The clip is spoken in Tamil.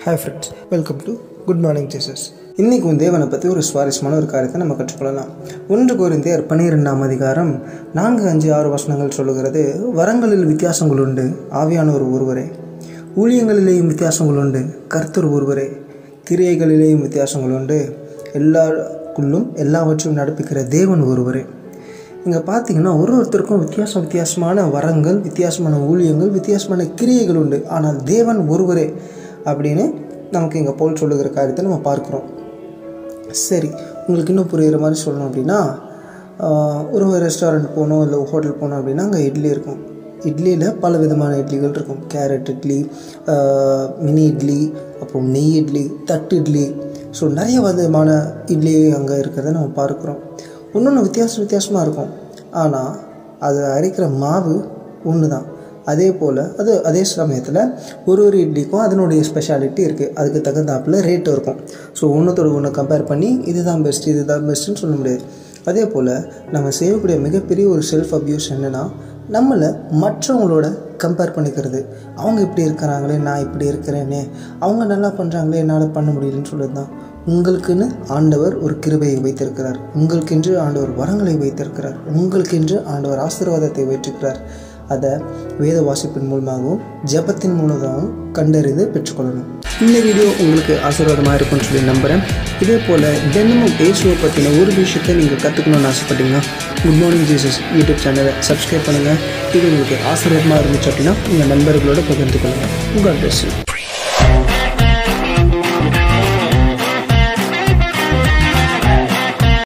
hi friends welcome to good morning Jesus இன்றைக்கும் தேவனை பற்றி ஒரு சுவாரஸ்யமான ஒரு காரியத்தை நம்ம கற்றுக்கொள்ளலாம் ஒன்று கோரிந்தியர் பன்னிரெண்டாம் அதிகாரம் நான்கு அஞ்சு ஆறு வசனங்கள் சொல்லுகிறது வரங்களில் வித்தியாசங்கள் உண்டு ஆவியானவர் ஒருவரே ஊழியங்களிலேயும் வித்தியாசங்கள் உண்டு கர்த்தர் ஒருவரே கிரியைகளிலேயும் வித்தியாசங்கள் உண்டு எல்லாருக்குள்ளும் எல்லாவற்றையும் நடப்பிக்கிற தேவன் ஒருவரே இங்கே பார்த்தீங்கன்னா ஒரு ஒருத்தருக்கும் வித்தியாசம் வித்தியாசமான வரங்கள் வித்தியாசமான ஊழியங்கள் வித்தியாசமான கிரியைகள் உண்டு ஆனால் தேவன் ஒருவரே அப்படின்னு நமக்கு இங்கே போல் சொல்லுகிற காரியத்தை நம்ம பார்க்குறோம் சரி உங்களுக்கு இன்னும் புரிகிற மாதிரி சொல்லணும் அப்படின்னா ஆஹ், ஒரு ரெஸ்டாரண்ட் போகணும் இல்லை ஹோட்டல் போனோம் அப்படின்னா அங்கே இட்லி இருக்கும் இட்லியில் பல விதமான இட்லிகள் இருக்கும் கேரட் இட்லி ஆஹ், மினி இட்லி அப்புறம் நெய் இட்லி தட்டு இட்லி ஸோ நிறைய விதமான இட்லி அங்கே இருக்கிறத நம்ம பார்க்குறோம் இன்னொன்று வித்தியாசம் வித்தியாசமாக இருக்கும் ஆனால் அது அரைக்கிற மாவு ஒன்று தான் அதே போல் அது அதே சமயத்தில் ஒரு ஒரு இட்லிக்கும் அதனுடைய ஸ்பெஷாலிட்டி இருக்குது அதுக்கு தகுந்தாப்புல ரேட் இருக்கும் ஸோ ஒன்றுத்தோட ஒன்று கம்பேர் பண்ணி இதுதான் பெஸ்ட் இதுதான் பெஸ்ட்டுன்னு சொல்ல முடியாது அதே போல் நம்ம செய்யக்கூடிய மிகப்பெரிய ஒரு செல்ஃப் அப்யூஸ் என்னென்னா நம்மளை மற்றவங்களோட கம்பேர் பண்ணிக்கிறது அவங்க இப்படி இருக்கிறாங்களே நான் இப்படி இருக்கிறேனே அவங்க நல்லா பண்ணுறாங்களே என்னால் பண்ண முடியலன்னு சொல்லுறது தான் உங்களுக்குன்னு ஆண்டவர் ஒரு கிருபையை வைத்திருக்கிறார் உங்களுக்கென்று ஆண்டவர் வரங்களை வைத்திருக்கிறார் உங்களுக்கென்று ஆண்டவர் ஆசீர்வாதத்தை வைத்திருக்கிறார் அதை வேத வாசிப்பின் மூலமாகவும் ஜெபத்தின் மூலமாகவும் கண்டறிந்து பெற்றுக்கொள்ளணும் இந்த வீடியோ உங்களுக்கு ஆசீர்வாதமாக இருக்கும்னு சொல்லி நம்புகிறேன் இதே போல் தினமும் இயேசுவை பற்றின ஒரு விஷயத்தை நீங்கள் கற்றுக்கணும்னு ஆசைப்பட்டீங்கன்னா குட் மார்னிங் ஜீசஸ் யூடியூப் சேனலை சப்ஸ்கிரைப் பண்ணுங்கள் இது உங்களுக்கு ஆசீர்வாதமாக இருந்துச்சு அப்படின்னா உங்கள் நண்பர்களோட பகிர்ந்து கொள்ளுங்கள் உங்கள் அட்ரஸ்